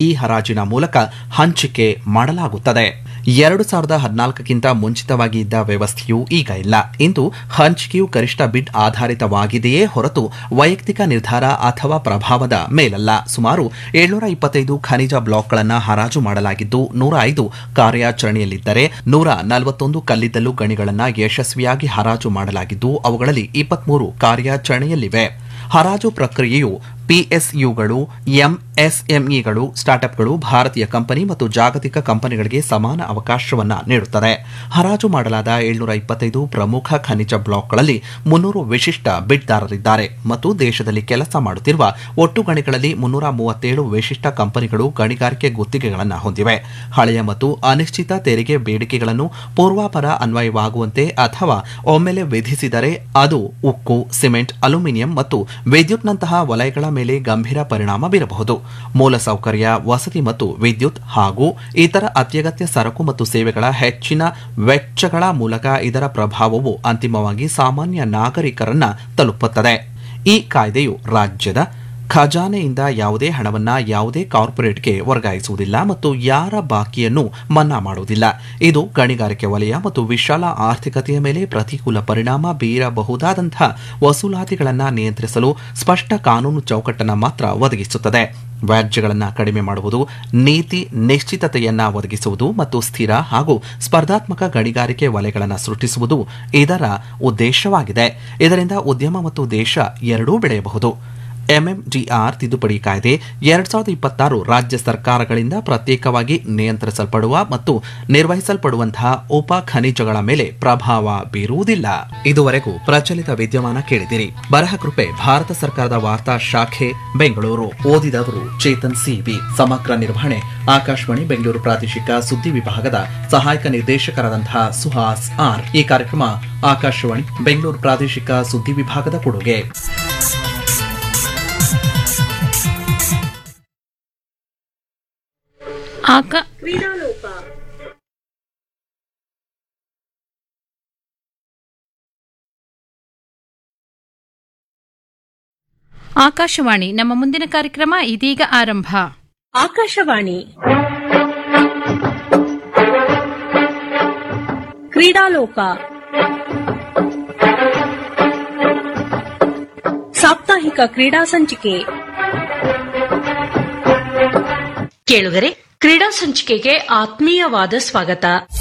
ಈ ಹರಾಜಿನ ಮೂಲಕ ಹಂಚಿಕೆ ಮಾಡಲಾಗುತ್ತದೆ ಎರಡು ಸಾವಿರದ ಹದಿನಾಲ್ಕಕ್ಕಿಂತ ಮುಂಚಿತವಾಗಿ ಇದ್ದ ವ್ಯವಸ್ಥೆಯು ಈಗ ಇಲ್ಲ ಇಂದು ಹಂಚಿಕೆಯು ಗರಿಷ್ಠ ಬಿಡ್ ಆಧಾರಿತವಾಗಿದೆಯೇ ಹೊರತು ವೈಯಕ್ತಿಕ ನಿರ್ಧಾರ ಅಥವಾ ಪ್ರಭಾವದ ಮೇಲಲ್ಲ ಸುಮಾರು ಏಳ್ನೂರ ಇಪ್ಪತ್ತೈದು ಖನಿಜ ಬ್ಲಾಕ್ಗಳನ್ನು ಹರಾಜು ಮಾಡಲಾಗಿದ್ದು ನೂರ ಐದು ಕಾರ್ಯಾಚರಣೆಯಲ್ಲಿದ್ದರೆ ನೂರ ನಲವತ್ತೊಂದು ಕಲ್ಲಿದ್ದಲು ಗಣಿಗಳನ್ನು ಯಶಸ್ವಿಯಾಗಿ ಹರಾಜು ಮಾಡಲಾಗಿದ್ದು ಅವುಗಳಲ್ಲಿ ಇಪ್ಪತ್ಮೂರು ಕಾರ್ಯಾಚರಣೆಯಲ್ಲಿವೆ ಹರಾಜು ಪ್ರಕ್ರಿಯೆಯು ಪಿಎಸ್ಯುಗಳು ಎಂಎಸ್ಎಂಇಗಳು ಸ್ಟಾರ್ಟ್ಅಪ್ಗಳು ಭಾರತೀಯ ಕಂಪನಿ ಮತ್ತು ಜಾಗತಿಕ ಕಂಪನಿಗಳಿಗೆ ಸಮಾನ ಅವಕಾಶವನ್ನ ನೀಡುತ್ತದೆ ಹರಾಜು ಮಾಡಲಾದ ಏಳ್ನೂರ ಇಪ್ಪತ್ತೈದು ಪ್ರಮುಖ ಖನಿಜ ಬ್ಲಾಕ್ಗಳಲ್ಲಿ ಮುನ್ನೂರು ವಿಶಿಷ್ಟ ಬಿಡ್ದಾರರಿದ್ದಾರೆ ಮತ್ತು ದೇಶದಲ್ಲಿ ಕೆಲಸ ಮಾಡುತ್ತಿರುವ ಒಟ್ಟು ಗಣಿಗಳಲ್ಲಿ ಮುನ್ನೂರ ಮೂವತ್ತೇಳು ವಿಶಿಷ್ಟ ಕಂಪನಿಗಳು ಗಣಿಗಾರಿಕೆ ಗುತ್ತಿಗೆಗಳನ್ನು ಹೊಂದಿವೆ ಹಳೆಯ ಮತ್ತು ಅನಿಶ್ಚಿತ ತೆರಿಗೆ ಬೇಡಿಕೆಗಳನ್ನು ಪೂರ್ವಾಪರ ಅನ್ವಯವಾಗುವಂತೆ ಅಥವಾ ಒಮ್ಮೆಲೆ ವಿಧಿಸಿದರೆ ಅದು ಉಕ್ಕು ಸಿಮೆಂಟ್ ಅಲ್ಯೂಮಿನಿಯಂ ಮತ್ತು ವಿದ್ಯುತ್ನಂತಹ ವಲಯಗಳ ಮೇಲೆ ಗಂಭೀರ ಪರಿಣಾಮ ಬೀರಬಹುದು ಮೂಲಸೌಕರ್ಯ ವಸತಿ ಮತ್ತು ವಿದ್ಯುತ್ ಹಾಗೂ ಇತರ ಅತ್ಯಗತ್ಯ ಸರಕು ಮತ್ತು ಸೇವೆಗಳ ಹೆಚ್ಚಿನ ವೆಚ್ಚಗಳ ಮೂಲಕ ಇದರ ಪ್ರಭಾವವು ಅಂತಿಮವಾಗಿ ಸಾಮಾನ್ಯ ನಾಗರಿಕರನ್ನ ತಲುಪುತ್ತದೆ ಈ ಕಾಯ್ದೆಯು ರಾಜ್ಯದ ಖಜಾನೆಯಿಂದ ಯಾವುದೇ ಹಣವನ್ನ ಯಾವುದೇ ಕಾರ್ಪೊರೇಟ್ಗೆ ವರ್ಗಾಯಿಸುವುದಿಲ್ಲ ಮತ್ತು ಯಾರ ಬಾಕಿಯನ್ನು ಮನ್ನಾ ಮಾಡುವುದಿಲ್ಲ ಇದು ಗಣಿಗಾರಿಕೆ ವಲಯ ಮತ್ತು ವಿಶಾಲ ಆರ್ಥಿಕತೆಯ ಮೇಲೆ ಪ್ರತಿಕೂಲ ಪರಿಣಾಮ ಬೀರಬಹುದಾದಂತಹ ವಸೂಲಾತಿಗಳನ್ನು ನಿಯಂತ್ರಿಸಲು ಸ್ಪಷ್ಟ ಕಾನೂನು ಚೌಕಟ್ಟನ್ನು ಮಾತ್ರ ಒದಗಿಸುತ್ತದೆ ವ್ಯಾಜ್ಯಗಳನ್ನು ಕಡಿಮೆ ಮಾಡುವುದು ನೀತಿ ನಿಶ್ಚಿತತೆಯನ್ನ ಒದಗಿಸುವುದು ಮತ್ತು ಸ್ಥಿರ ಹಾಗೂ ಸ್ಪರ್ಧಾತ್ಮಕ ಗಣಿಗಾರಿಕೆ ವಲಯಗಳನ್ನು ಸೃಷ್ಟಿಸುವುದು ಇದರ ಉದ್ದೇಶವಾಗಿದೆ ಇದರಿಂದ ಉದ್ಯಮ ಮತ್ತು ದೇಶ ಎರಡೂ ಬೆಳೆಯಬಹುದು ಎಂಎಂಡಿಆರ್ ತಿದ್ದುಪಡಿ ಕಾಯ್ದೆ ಎರಡ್ ಸಾವಿರದ ಇಪ್ಪತ್ತಾರು ರಾಜ್ಯ ಸರ್ಕಾರಗಳಿಂದ ಪ್ರತ್ಯೇಕವಾಗಿ ನಿಯಂತ್ರಿಸಲ್ಪಡುವ ಮತ್ತು ನಿರ್ವಹಿಸಲ್ಪಡುವಂತಹ ಉಪ ಖನಿಜಗಳ ಮೇಲೆ ಪ್ರಭಾವ ಬೀರುವುದಿಲ್ಲ ಇದುವರೆಗೂ ಪ್ರಚಲಿತ ವಿದ್ಯಮಾನ ಕೇಳಿದಿರಿ ಬರಹ ಕೃಪೆ ಭಾರತ ಸರ್ಕಾರದ ವಾರ್ತಾ ಶಾಖೆ ಬೆಂಗಳೂರು ಓದಿದವರು ಚೇತನ್ ಸಿಬಿ ಸಮಗ್ರ ನಿರ್ವಹಣೆ ಆಕಾಶವಾಣಿ ಬೆಂಗಳೂರು ಪ್ರಾದೇಶಿಕ ಸುದ್ದಿ ವಿಭಾಗದ ಸಹಾಯಕ ನಿರ್ದೇಶಕರಾದಂತಹ ಸುಹಾಸ್ ಆರ್ ಈ ಕಾರ್ಯಕ್ರಮ ಆಕಾಶವಾಣಿ ಬೆಂಗಳೂರು ಪ್ರಾದೇಶಿಕ ಸುದ್ದಿ ವಿಭಾಗದ ಕೊಡುಗೆ ಆಕ ಆಕಾಶವಾಣಿ ನಮ್ಮ ಮುಂದಿನ ಕಾರ್ಯಕ್ರಮ ಇದೀಗ ಆರಂಭ ಆಕಾಶವಾಣಿ ಕ್ರೀಡಾಲೋಕ ಸಾಪ್ತಾಹಿಕ ಕ್ರೀಡಾ ಸಂಚಿಕೆ ಕೇಳುಗರೆ ಕ್ರೀಡಾ ಸಂಚಿಕೆಗೆ ಆತ್ಮೀಯವಾದ ಸ್ವಾಗತ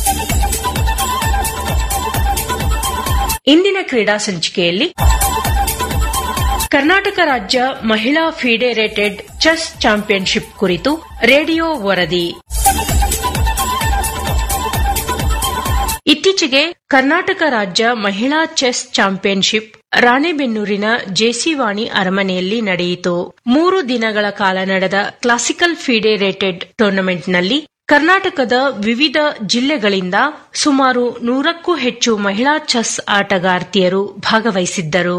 ಇಂದಿನ ಕ್ರೀಡಾ ಸಂಚಿಕೆಯಲ್ಲಿ ಕರ್ನಾಟಕ ರಾಜ್ಯ ಮಹಿಳಾ ಫಿಡೆರೇಟೆಡ್ ಚೆಸ್ ಚಾಂಪಿಯನ್ಶಿಪ್ ಕುರಿತು ರೇಡಿಯೋ ವರದಿ ಇತ್ತೀಚೆಗೆ ಕರ್ನಾಟಕ ರಾಜ್ಯ ಮಹಿಳಾ ಚೆಸ್ ಚಾಂಪಿಯನ್ಶಿಪ್ ರಾಣೆಬೆನ್ನೂರಿನ ಜೇಸಿವಾಣಿ ಅರಮನೆಯಲ್ಲಿ ನಡೆಯಿತು ಮೂರು ದಿನಗಳ ಕಾಲ ನಡೆದ ಕ್ಲಾಸಿಕಲ್ ಫಿಡೆರೇಟೆಡ್ ಟೂರ್ನಮೆಂಟ್ನಲ್ಲಿ ಕರ್ನಾಟಕದ ವಿವಿಧ ಜಿಲ್ಲೆಗಳಿಂದ ಸುಮಾರು ನೂರಕ್ಕೂ ಹೆಚ್ಚು ಮಹಿಳಾ ಚೆಸ್ ಆಟಗಾರ್ತಿಯರು ಭಾಗವಹಿಸಿದ್ದರು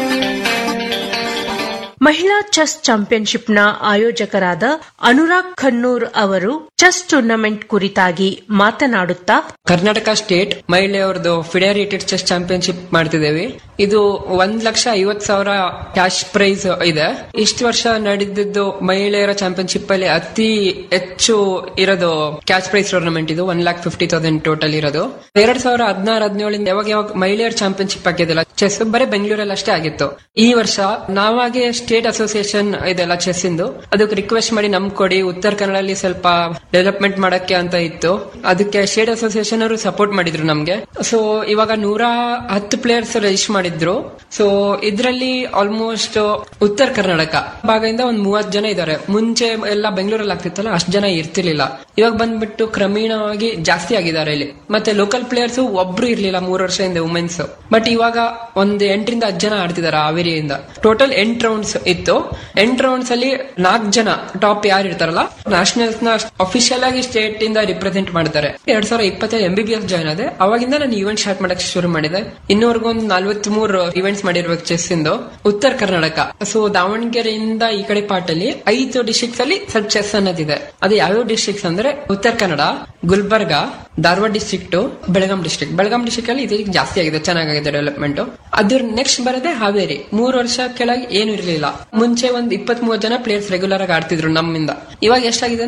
ಮಹಿಳಾ ಚೆಸ್ ಚಾಂಪಿಯನ್ಶಿಪ್ನ ಆಯೋಜಕರಾದ ಅನುರಾಗ್ ಖನ್ನೂರ್ ಅವರು ಚೆಸ್ ಟೂರ್ನಮೆಂಟ್ ಕುರಿತಾಗಿ ಮಾತನಾಡುತ್ತಾ ಕರ್ನಾಟಕ ಸ್ಟೇಟ್ ಮಹಿಳೆಯರದು ಫಿಡೆರೇಟೆಡ್ ಚೆಸ್ ಚಾಂಪಿಯನ್ಶಿಪ್ ಮಾಡ್ತಿದ್ದೇವೆ ಇದು ಒಂದ್ ಲಕ್ಷ ಐವತ್ ಸಾವಿರ ಕ್ಯಾಶ್ ಪ್ರೈಸ್ ಇದೆ ಇಷ್ಟು ವರ್ಷ ನಡೆದಿದ್ದು ಮಹಿಳೆಯರ ಚಾಂಪಿಯನ್ಶಿಪ್ ಅಲ್ಲಿ ಅತಿ ಹೆಚ್ಚು ಇರೋದು ಕ್ಯಾಶ್ ಪ್ರೈಸ್ ಟೂರ್ನಮೆಂಟ್ ಇದು one lakh fifty thousand total ಇರೋದು ಎರಡ್ ಸಾವಿರ ಹದಿನಾರು ಹದಿನೇಳಿಂದ ಯಾವಾಗ ಯಾವಾಗ ಮಹಿಳೆಯರ ಚಾಂಪಿಯನ್ಶಿಪ್ ಆಗಿದಿಲ್ಲ ಚೆಸ್ ಬರೀ ಬೆಂಗಳೂರಲ್ಲಿ ಅಷ್ಟೇ ಆಗಿತ್ತು ಈ ವರ್ಷ ನಾವಾಗೆ ಸ್ಟೇಟ್ ಅಸೋಸಿಯೇಷನ್ ಇದೆಲ್ಲ ಚೆಸ್ ಇಂದು ಅದಕ್ಕೆ ರಿಕ್ವೆಸ್ಟ್ ಮಾಡಿ ನಮ್ ಕೊಡಿ ಉತ್ತರ ಕನ್ನಡದಲ್ಲಿ ಸ್ವಲ್ಪ ಡೆವಲಪ್ಮೆಂಟ್ ಮಾಡಕ್ಕೆ ಅಂತ ಇತ್ತು ಅದಕ್ಕೆ ಸ್ಟೇಟ್ ಅಸೋಸಿಯೇಷನ್ ಅವರು ಸಪೋರ್ಟ್ ಮಾಡಿದ್ರು ನಮ್ಗೆ ಸೊ ಇವಾಗ ನೂರ ಹತ್ತು ಪ್ಲೇಯರ್ಸ್ ರಿಜಿಸ್ಟರ್ ಮಾಡಿದ್ರು ಸೊ ಇದರಲ್ಲಿ ಆಲ್ಮೋಸ್ಟ್ ಉತ್ತರ ಕರ್ನಾಟಕ ಭಾಗದಿಂದ ಒಂದ್ ಮೂವತ್ ಜನ ಇದ್ದಾರೆ ಮುಂಚೆ ಎಲ್ಲ ಬೆಂಗಳೂರಲ್ಲಿ ಆಗ್ತಿತ್ತಲ್ಲ ಅಷ್ಟು ಜನ ಇರ್ತಿರ್ಲಿಲ್ಲ ಇವಾಗ ಬಂದ್ಬಿಟ್ಟು ಕ್ರಮೇಣವಾಗಿ ಜಾಸ್ತಿ ಆಗಿದ್ದಾರೆ ಇಲ್ಲಿ ಮತ್ತೆ ಲೋಕಲ್ ಪ್ಲೇಯರ್ಸ್ ಒಬ್ರು ಇರ್ಲಿಲ್ಲ ಮೂರು ವರ್ಷದಿಂದ ವುಮೆನ್ಸ್ ಬಟ್ ಇವಾಗ ಒಂದ್ ಎಂಟರಿಂದ ಹತ್ತು ಜನ ಆಡ್ತಿದ್ದಾರೆ ಹಾವೇರಿಯಿಂದ ಟೋಟಲ್ ಎಂಟ್ ರೌಂಡ್ಸ್ ಇತ್ತು ಎಂಟ್ ರೌಂಡ್ಸ್ ಅಲ್ಲಿ ನಾಲ್ಕು ಜನ ಟಾಪ್ ಯಾರು ಇರ್ತಾರಲ್ಲ ನ್ಯಾಷನಲ್ಸ್ ನ ಅಫಿಷಿಯಲ್ ಆಗಿ ಸ್ಟೇಟ್ ಇಂದ ರಿಪ್ರೆಸೆಂಟ್ ಮಾಡ್ತಾರೆ ಎರಡ್ ಸಾವಿರದ ಇಪ್ಪತ್ತೈದು M B B S join ಆದೆ ಅವಾಗಿಂದ ನಾನು ಇವೆಂಟ್ ಸ್ಟಾರ್ಟ್ ಮಾಡಕ್ ಶುರು ಮಾಡಿದೆ ಇನ್ನೂವರೆಗೂ ಒಂದು ನಲ್ವತ್ ಮೂರು ಇವೆಂಟ್ಸ್ ಮಾಡಿರ್ಬೇಕು ಚೆಸ್ ಇಂದು ಉತ್ತರ ಕರ್ನಾಟಕ ಸೊ ದಾವಣಗೆರೆಯಿಂದ ಈ ಕಡೆ ಪಾರ್ಟಲ್ಲಿ ಐದು ಡಿಸ್ಟ್ರಿಕ್ಟ್ಸ್ ಅಲ್ಲಿ ಸ್ವಲ್ಪ ಚೆಸ್ ಅನ್ನೋದಿದೆ ಅದು ಯಾವ್ಯಾವ ಡಿಸ್ಟ್ರಿಕ್ಟ್ಸ್ ಅಂದ್ರೆ Uttara Kannada Gulbarga Dharwad district Belgaum district Belgaum district ಅಲ್ಲಿ ಇದೀಗ ಜಾಸ್ತಿ ಆಗಿದೆ ಚೆನ್ನಾಗಿದೆ ಡೆವಲಪ್ಮೆಂಟ್ ಅದ್ರ ನೆಕ್ಸ್ಟ್ ಬರೋದೇ ಹಾವೇರಿ ಮೂರು ವರ್ಷ ಕೆಳಗೆ ಏನು ಇರಲಿಲ್ಲ ಮುಂಚೆ ಒಂದ್ ಇಪ್ಪತ್ ಮೂವತ್ ಜನ ಪ್ಲೇಯರ್ಸ್ ರೆಗ್ಯುಲರ್ ಆಗಿ ಆಡ್ತಿದ್ರು ನಮ್ಮಿಂದ ಇವಾಗ ಎಷ್ಟಾಗಿದೆ